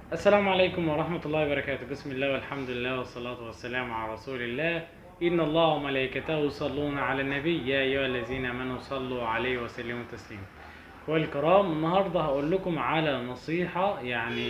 السلام عليكم ورحمة الله وبركاته بسم الله والحمد لله والصلاة والسلام على رسول الله إن الله وملائكته يصلون على النبي يا أيها الذين آمنوا صلوا عليه وسلموا تسليما أخواني الكرام النهاردة هقول لكم على نصيحة يعني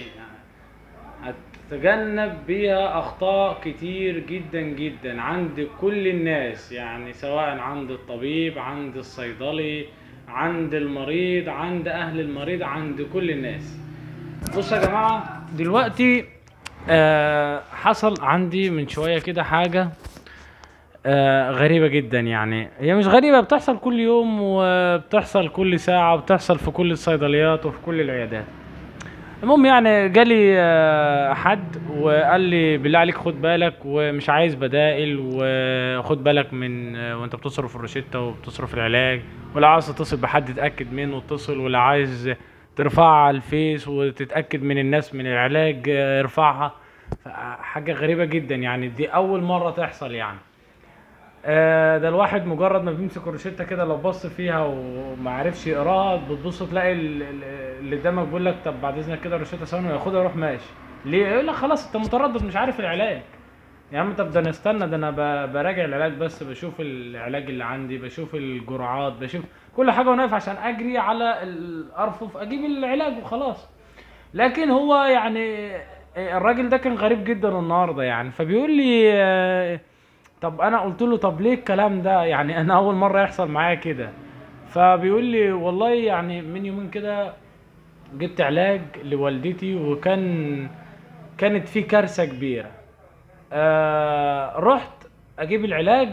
هتتجنب بيها أخطاء كتير جدا جدا عند كل الناس يعني سواء عند الطبيب عند الصيدلي عند المريض عند أهل المريض عند كل الناس بصوا يا جماعة دلوقتي آه حصل عندي من شوية كده حاجة آه غريبة جدا يعني هي مش غريبة بتحصل كل يوم وبتحصل كل ساعة وبتحصل في كل الصيدليات وفي كل العيادات المهم يعني جالي آه، حد وقال لي بالله عليك خد بالك ومش عايز بدائل وخد بالك من آه، وانت بتصرف الروشتة وبتصرف العلاج ولو عايز تتصل بحد تتأكد منه اتصل ولو عايز ترفعها على الفيس وتتأكد من الناس من العلاج آه، ارفعها حاجة غريبة جدا يعني دي أول مرة تحصل يعني آه، ده الواحد مجرد ما بيمسك الروشته كده لو بص فيها وما عرفش يقراها بتبص تلاقي ال- ال- اللي قدامك بيقول لك طب بعد اذنك كده الروشته ثواني وياخدها يروح ماشي ليه يقول لك خلاص انت متردد مش عارف العلاج يا عم طب ده انا استنى ده انا ب- براجع العلاج بس بشوف العلاج اللي عندي بشوف الجرعات بشوف كل حاجه وانا واقف عشان اجري على الارفف اجيب العلاج وخلاص لكن هو يعني الراجل ده كان غريب جدا النهارده يعني فبيقول لي آه، طب انا قلت له طب ليه الكلام ده يعني انا اول مره يحصل معايا كده فبيقول لي والله يعني من يومين كده جبت علاج لوالدتي وكان كانت في كارثه كبيره آه رحت اجيب العلاج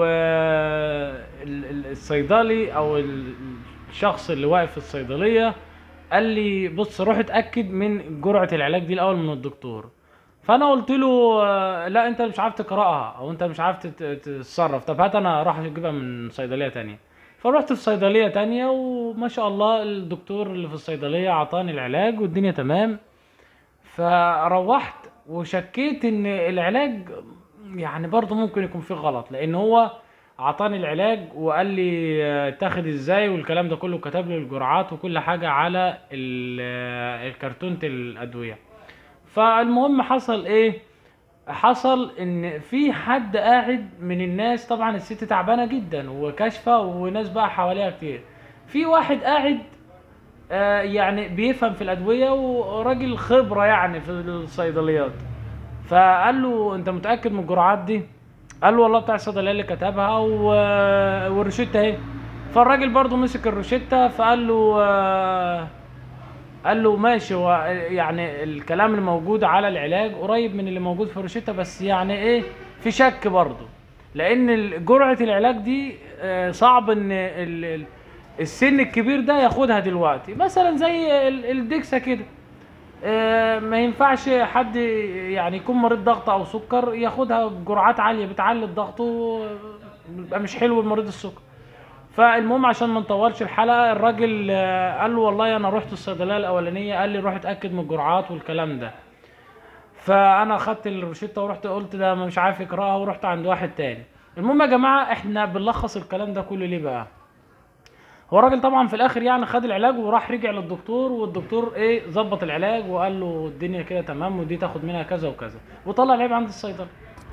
والصيدلي او ال- الشخص اللي واقف في الصيدليه قال لي بص روح اتاكد من جرعه العلاج دي الاول من الدكتور فانا قلت له آه، لا انت مش عارف تقراها او انت مش عارف تت- تتصرف طب هات انا راح اجيبها من صيدليه تانية فرحت في صيدليه تانية وما شاء الله الدكتور اللي في الصيدليه اعطاني العلاج والدنيا تمام فروحت وشكيت ان العلاج يعني برضه ممكن يكون فيه غلط لان هو اعطاني العلاج وقال لي آه، تاخد ازاي والكلام ده كله كتب لي الجرعات وكل حاجه على ال- آه، الكرتونه الادويه فالمهم حصل ايه حصل ان في حد قاعد من الناس طبعا الست تعبانه جدا وكاشفه وناس بقى حواليها كتير في واحد قاعد آه، يعني بيفهم في الادويه وراجل خبره يعني في الصيدليات فقال له انت متاكد من الجرعات دي قال له والله بتاع الصيدليه اللي كتبها و... والروشته اهي فالراجل برضو مسك الروشته فقال له آه، قال له ماشي هو يعني الكلام اللي موجود على العلاج قريب من اللي موجود في الروشته بس يعني ايه في شك برضه لان ال- جرعه العلاج دي آه، صعب ان ال- ال- السن الكبير ده ياخدها دلوقتي مثلا زي ال- الدكسه كده آه، ما ينفعش حد يعني يكون مريض ضغط او سكر ياخدها بجرعات عاليه بتعلي الضغط ويبقى مش حلو لمريض السكر فالمهم عشان ما نطولش الحلقه الراجل آه، قال له والله انا رحت الصيدليه الاولانيه قال لي روح اتاكد من الجرعات والكلام ده فانا خدت الروشته ورحت قلت ده مش عارف يقراها ورحت عند واحد تاني المهم يا جماعه احنا بنلخص الكلام ده كله ليه بقى هو الراجل طبعا في الاخر يعني خد العلاج وراح رجع للدكتور والدكتور ايه ظبط العلاج وقال له الدنيا كده تمام ودي تاخد منها كذا وكذا وطلع العيب عند الصيدلي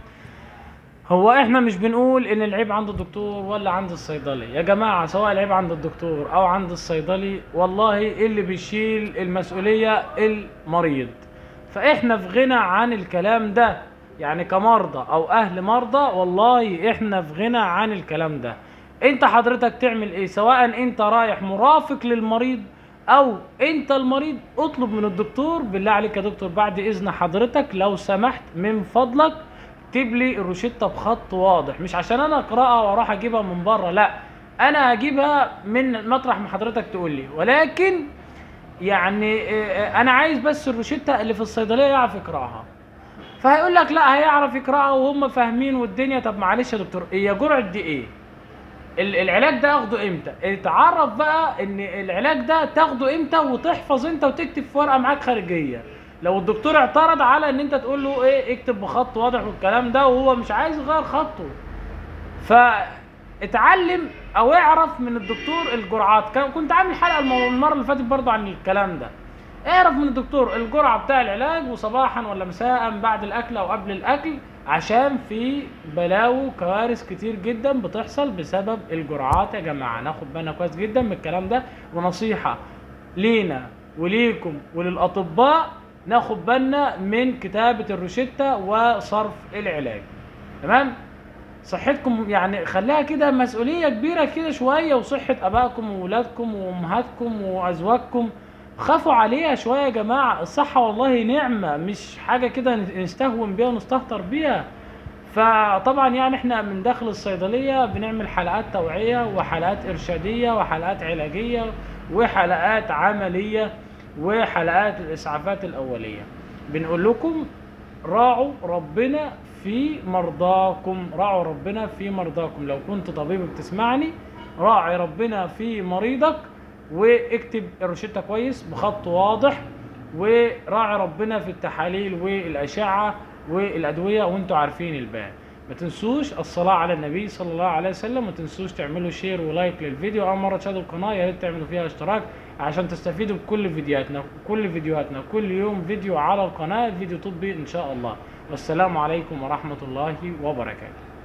هو احنا مش بنقول ان العيب عند الدكتور ولا عند الصيدلي يا جماعة سواء العيب عند الدكتور او عند الصيدلي والله اللي بيشيل المسؤولية المريض فاحنا في غنى عن الكلام ده يعني كمرضى او اهل مرضى والله احنا في غنى عن الكلام ده انت حضرتك تعمل ايه سواء انت رايح مرافق للمريض او انت المريض اطلب من الدكتور بالله عليك يا دكتور بعد اذن حضرتك لو سمحت من فضلك اكتب لي الروشته بخط واضح مش عشان انا اقراها واروح اجيبها من بره لا انا هجيبها من مطرح ما حضرتك تقول لي ولكن يعني آه، انا عايز بس الروشته اللي في الصيدليه يعرف يقراها فهيقول لك لا هيعرف يقراها وهم فاهمين والدنيا طب معلش يا دكتور هي جرعه دي ايه ال- العلاج ده اخده امتى اتعرف بقى ان العلاج ده تاخده امتى وتحفظ انت وتكتب في ورقه معاك خارجيه لو الدكتور اعترض على ان انت تقول له ايه اكتب بخط واضح والكلام ده وهو مش عايز يغير خطه فاتعلم او اعرف من الدكتور الجرعات كان- كنت عامل حلقه المو- المره اللي فاتت برضو عن الكلام ده اعرف من الدكتور الجرعه بتاع العلاج وصباحا ولا مساء بعد الاكل او قبل الاكل عشان في بلاوي وكوارث كتير جدا بتحصل بسبب الجرعات يا جماعه ناخد بالنا كويس جدا من الكلام ده ونصيحه لينا وليكم وللاطباء ناخد بالنا من كتابه الروشته وصرف العلاج تمام صحتكم يعني خليها كده مسؤولية كبيرة كده شوية وصحة أبائكم وولادكم وأمهاتكم وأزواجكم خافوا عليها شوية يا جماعة الصحة والله نعمة مش حاجة كده نستهون بيها ونستهتر بيها فطبعا يعني احنا من داخل الصيدلية بنعمل حلقات توعية وحلقات إرشادية وحلقات علاجية وحلقات عملية وحلقات الإسعافات الأولية بنقول لكم راعوا ربنا في مرضاكم راعوا ربنا في مرضاكم لو كنت طبيب بتسمعني راعي ربنا في مريضك واكتب الروشته كويس بخط واضح وراعي ربنا في التحاليل والاشعه والادويه وانتوا عارفين الباقي ما تنسوش الصلاة على النبي صلى الله عليه وسلم ما تنسوش تعملوا شير ولايك للفيديو أول مرة تشاهدوا القناة يا ريت تعملوا فيها اشتراك عشان تستفيدوا بكل فيديوهاتنا كل فيديوهاتنا كل يوم فيديو على القناة فيديو طبي إن شاء الله والسلام عليكم ورحمة الله وبركاته